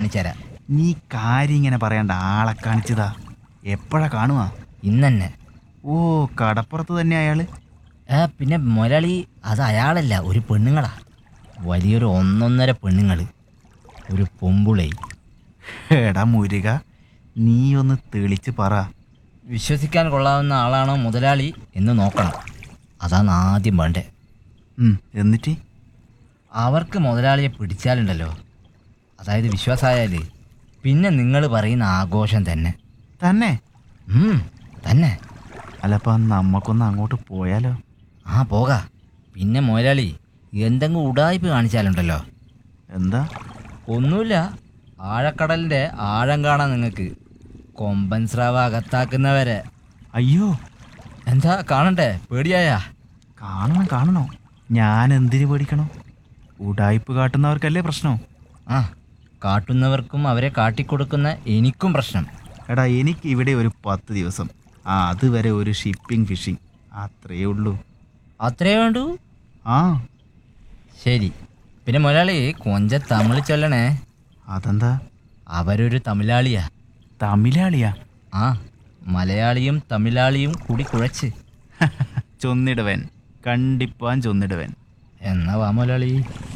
കാണിച്ചുതരാം നീ കാര്യം ഇങ്ങനെ പറയണ്ട ആളെ കാണിച്ചതാ എപ്പോഴാ കാണുക ഇന്നെന്നെ ഓ കടപ്പുറത്ത് തന്നെ അയാള് ആ പിന്നെ മുരളി അത് അയാളല്ല ഒരു പെണ്ണുങ്ങളാ വലിയൊരു ഒന്നൊന്നര പെണ്ണുങ്ങൾ ഒരു പൊമ്പുളൈ എടാ മുരുക നീ ഒന്ന് തെളിച്ച് പറ വിശ്വസിക്കാൻ കൊള്ളാവുന്ന ആളാണോ മുതലാളി എന്ന് നോക്കണം അതാണ് ആദ്യം വേണ്ടേ ഉം, എന്നിട്ട് അവർക്ക് മുതലാളിയെ പിടിച്ചാലുണ്ടല്ലോ അതായത് വിശ്വാസമായാൽ പിന്നെ നിങ്ങൾ പറയുന്ന ആഘോഷം തന്നെ തന്നെ ഉം, തന്നെ അല്ലപ്പ നമ്മക്കൊന്ന് അങ്ങോട്ട് പോയാലോ ആ പോകാ പിന്നെ മുതലാളി എന്തെങ്കിലും ഉടായ്പ കാണിച്ചാലുണ്ടല്ലോ എന്താ ഒന്നുമില്ല ആഴക്കടലിൻ്റെ ആഴം കാണാം നിങ്ങൾക്ക് കൊമ്പൻ സ്രാവ് അകത്താക്കുന്നവരെ അയ്യോ എന്താ കാണണ്ടേ പേടിയായാ കാണണം കാണണോ ഞാൻ എന്തിനു പേടിക്കണോ ഉടായ്പ് കാട്ടുന്നവർക്കല്ലേ പ്രശ്നം ആ കാട്ടുന്നവർക്കും അവരെ കാട്ടിക്കൊടുക്കുന്ന എനിക്കും പ്രശ്നം എടാ എനിക്ക് ഇവിടെ ഒരു പത്ത് ദിവസം ആ അതുവരെ ഒരു ഷിപ്പിംഗ് ഫിഷിംഗ് അത്രയേ ഉള്ളൂ അത്രേ വേണ്ടൂ ആ ശരി പിന്നെ മുതലാളി കൊഞ്ച തമിഴ് ചൊല്ലണേ അതെന്താ അവരൊരു തമിഴാളിയാ തമിഴാളിയാ ആ മലയാളിയും തമിഴാളിയും കൂടി കുഴച്ച് ചൊന്നിടവൻ കണ്ടിപ്പാൻ ചൊന്നിടവൻ എന്നാ വാ മുതലാളി